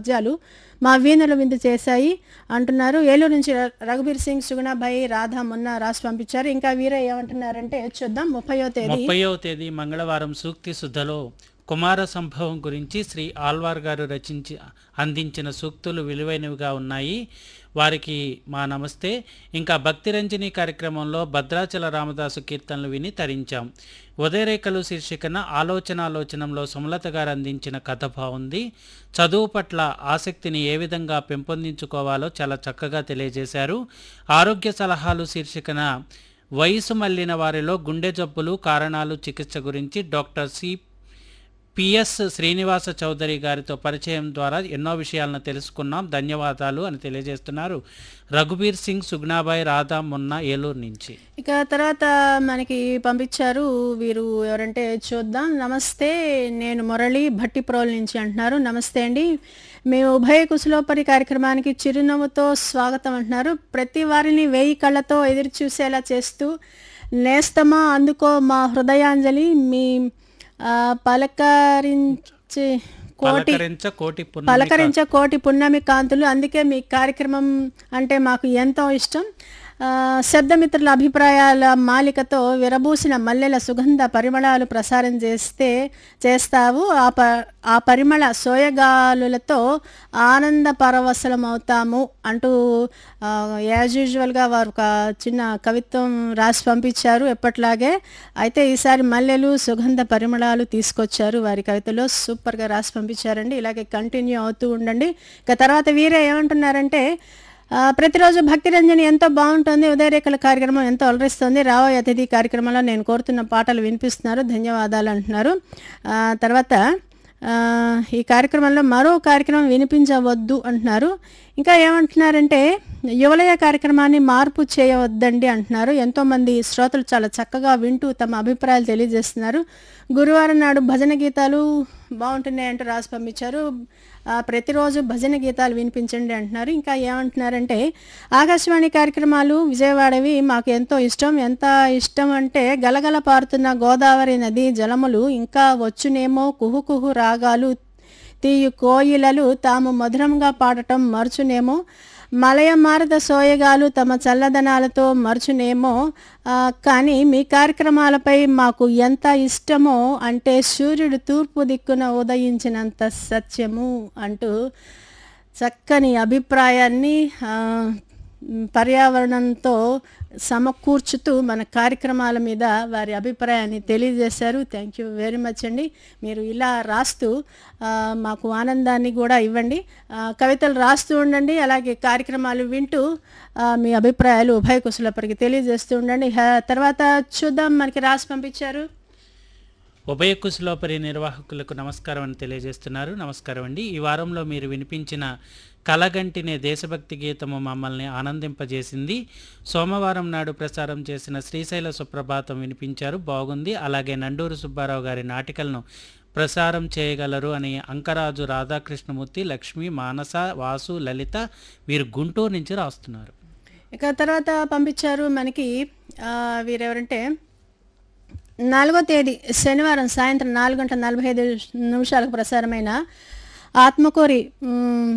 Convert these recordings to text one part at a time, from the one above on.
పద్యాలు మా వీణులు విందు చేశాయి అంటున్నారు ఏలూరు నుంచి ర- రఘుబీర్ సింగ్ సుగుణాబాయి రాధా మొన్న రాసి పంపించారు ఇంకా వీర ఏమంటున్నారంటే చూద్దాం ముప్పయో తేదీ ముప్పైవ తేదీ మంగళవారం సూక్తి శుద్ధలో కుమార సంభవం గురించి శ్రీ ఆల్వార్ గారు రచించి అందించిన సూక్తులు విలువైనవిగా ఉన్నాయి వారికి మా నమస్తే ఇంకా భక్తిరంజని కార్యక్రమంలో భద్రాచల రామదాసు కీర్తనలు విని తరించాం ఉదయరేఖలు శీర్షికన ఆలోచనాలోచనంలో సుమలత గారు అందించిన కథ బాగుంది చదువు పట్ల ఆసక్తిని ఏ విధంగా పెంపొందించుకోవాలో చాలా చక్కగా తెలియజేశారు ఆరోగ్య సలహాలు శీర్షికన వయసు మళ్లిన వారిలో గుండె జబ్బులు కారణాలు చికిత్స గురించి doctor C PS Srinivasa Chowdary గారితో పరిచయం ద్వారా ఎన్నో విషయాలను తెలుసుకున్నాం ధన్యవాదాలు అని తెలియజేస్తున్నారు రఘుబీర్ సింగ్ సుగ్నాబాయ్ రాధా మొన్న ఏలూరు నుంచి ఇక తర్వాత మనకి పంపించారు వీరు ఎవరంటే చూద్దాం నమస్తే నేను మురళి భట్టిప్రోల్ నుంచి అంటున్నారు నమస్తే అండి మేము ఉభయ కుశలోపరి కార్యక్రమానికి చిరునవ్వుతో స్వాగతం అంటున్నారు ప్రతి వారిని వేయి కళ్ళతో ఎదురు చూసేలా చేస్తూ నేస్తమా అందుకో మా హృదయాంజలి మీ ఆ, పలకరించి కోటి పలకరించ కోటి పున్నమి పలకరించ కోటి పున్నమి కాంతులు అందుకే మీ కార్యక్రమం అంటే మాకు ఎంతో ఇష్టం ఆ, శబ్దమిత్రుల అభిప్రాయాల మాలికతో విరబూసిన మల్లెల సుగంధ పరిమళాలు ప్రసారం చేస్తే చేస్తావు ఆ ప ఆ పరిమళ సోయగాలులతో ఆనంద పరవశలం అవుతాము అంటూ యాజ్ యూజువల్గా వారు ఒక చిన్న కవిత్వం రాసి పంపించారు ఎప్పట్లాగే అయితే ఈసారి మల్లెలు సుగంధ పరిమళాలు తీసుకొచ్చారు వారి కవితలో సూపర్గా రాసి పంపించారండి ఇలాగే కంటిన్యూ అవుతూ ఉండండి ఇక తర్వాత వీరే ఏమంటున్నారంటే ఆ, ప్రతిరోజు భక్తి రంజని ఎంతో బాగుంటుంది ఉదయరేఖల కార్యక్రమం ఎంతో అలరిస్తుంది రాబోయే అతిథి కార్యక్రమంలో నేను కోరుతున్న పాటలు వినిపిస్తున్నారు ధన్యవాదాలు అంటున్నారు ఆ, తర్వాత ఆ, ఈ కార్యక్రమంలో మరో కార్యక్రమం వినిపించవద్దు అంటున్నారు ఇంకా ఏమంటున్నారంటే యువలయ కార్యక్రమాన్ని మార్పు చేయవద్దండి అంటున్నారు ఎంతోమంది శ్రోతలు చాలా చక్కగా వింటూ తమ అభిప్రాయాలు తెలియజేస్తున్నారు గురువారం నాడు భజన గీతాలు బాగుంటున్నాయంటూ రాసి పంపించారు ఆ, ప్రతిరోజు భజన గీతాలు వినిపించండి అంటున్నారు ఇంకా ఏమంటున్నారంటే ఆకాశవాణి కార్యక్రమాలు విజయవాడవి మాకు ఎంతో ఇష్టం ఎంత ఇష్టం అంటే గలగల పారుతున్న గోదావరి నది జలములు ఇంకా వచ్చునేమో కుహు కుహు రాగాలు తీయు కోయిలలు తాము మధురంగా పాడటం మరచునేమో మలయమారద సోయగాలు తమ చల్లదనాలతో మరచునేమో ఆ, కానీ మీ కార్యక్రమాలపై మాకు ఎంత ఇష్టమో అంటే సూర్యుడు తూర్పు దిక్కున ఉదయించినంత సత్యము అంటూ చక్కని అభిప్రాయాన్ని ఆ, పర్యావరణంతో సమకూర్చుతూ మన కార్యక్రమాల మీద వారి అభిప్రాయాన్ని తెలియజేశారు థ్యాంక్ యూ వెరీ మచ్ అండి మీరు ఇలా రాస్తూ ఆ, మాకు ఆనందాన్ని కూడా ఇవ్వండి ఆ, కవితలు రాస్తూ ఉండండి అలాగే కార్యక్రమాలు వింటూ ఆ, మీ అభిప్రాయాలు ఉభయ కుశలపరికి తెలియజేస్తూ ఉండండి హ- తర్వాత చూద్దాం మనకి రాసి పంపించారు ఉభయ కుశలోపరి నిర్వాహకులకు నమస్కారం అని తెలియజేస్తున్నారు నమస్కారం అండి ఈ వారంలో మీరు వినిపించిన కలగంటినే దేశభక్తి గీతము మమ్మల్ని ఆనందింపజేసింది సోమవారం నాడు ప్రసారం చేసిన శ్రీశైల సుప్రభాతం వినిపించారు బాగుంది అలాగే నండూరు సుబ్బారావు గారి నాటికలను ప్రసారం చేయగలరు అని అంకరాజు రాధాకృష్ణమూర్తి లక్ష్మి మానస వాసు లలిత వీరు గుంటూరు నుంచి రాస్తున్నారు ఇక తర్వాత పంపించారు మనకి ఆ, వీరెవరంటే నాలుగో తేదీ శనివారం సాయంత్రం నాలుగు గంటల నలభై ఐదు నిమిషాలకు ప్రసారమైన ఆత్మకూరి మ్,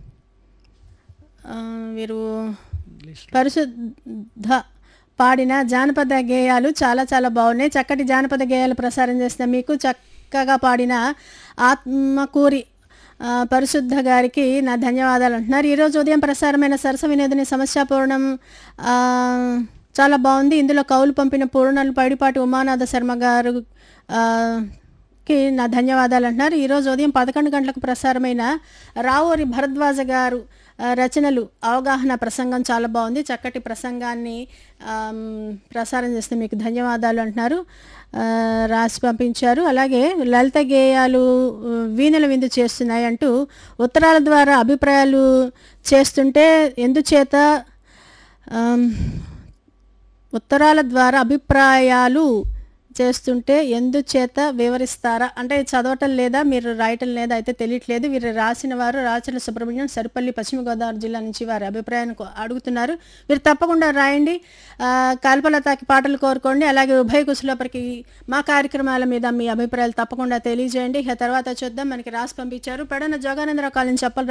ఆ, వీరు పరిశుద్ధ పాడిన జానపద గేయాలు చాలా చాలా బాగున్నాయి చక్కటి జానపద గేయాలు ప్రసారం చేసిన మీకు చక్కగా పాడిన ఆత్మకూరి ఆ, పరిశుద్ధ గారికి నా ధన్యవాదాలు అంటున్నారు ఈరోజు ఉదయం ప్రసారమైన సరస వినోదిని సమస్యాపూర్ణం ఆ, చాలా బాగుంది ఇందులో కౌలు పంపిన పూర్ణలు పైడిపాటి ఉమానాథ శర్మ గారు ఆ, కి నా ధన్యవాదాలు అంటున్నారు ఈరోజు ఉదయం పదకొండు గంటలకు ప్రసారమైన రావూరి భరద్వాజ గారు ఆ, రచనలు అవగాహన ప్రసంగం చాలా బాగుంది చక్కటి ప్రసంగాన్ని ఆమ్, ప్రసారం చేస్తే మీకు ధన్యవాదాలు అంటున్నారు ఆ, రాసి పంపించారు అలాగే లలిత గేయాలు ఆ, వీణల విందు చేస్తున్నాయి అంటూ ఉత్తరాల ద్వారా అభిప్రాయాలు చేస్తుంటే ఎందుచేత ఆమ్, ఉత్తరాల ద్వారా అభిప్రాయాలు చేస్తుంటే ఎందుచేత వివరిస్తారా అంటే చదవటం లేదా మీరు రాయటం లేదా అయితే తెలియట్లేదు వీరు రాసిన వారు రాచల సుబ్రహ్మణ్యం సరిపల్లి పశ్చిమ గోదావరి జిల్లా నుంచి వారి అభిప్రాయాన్ని కో- అడుగుతున్నారు మీరు తప్పకుండా రాయండి ఆ, కల్పలతాకి పాటలు కోరుకోండి అలాగే ఉభయ కుశలపరికి మా కార్యక్రమాల మీద మీ అభిప్రాయాలు తప్పకుండా తెలియజేయండి ఇక తర్వాత చూద్దాం మనకి రాసి పంపించారు పెడన జోగానందరావు కాలనీ చెప్పలు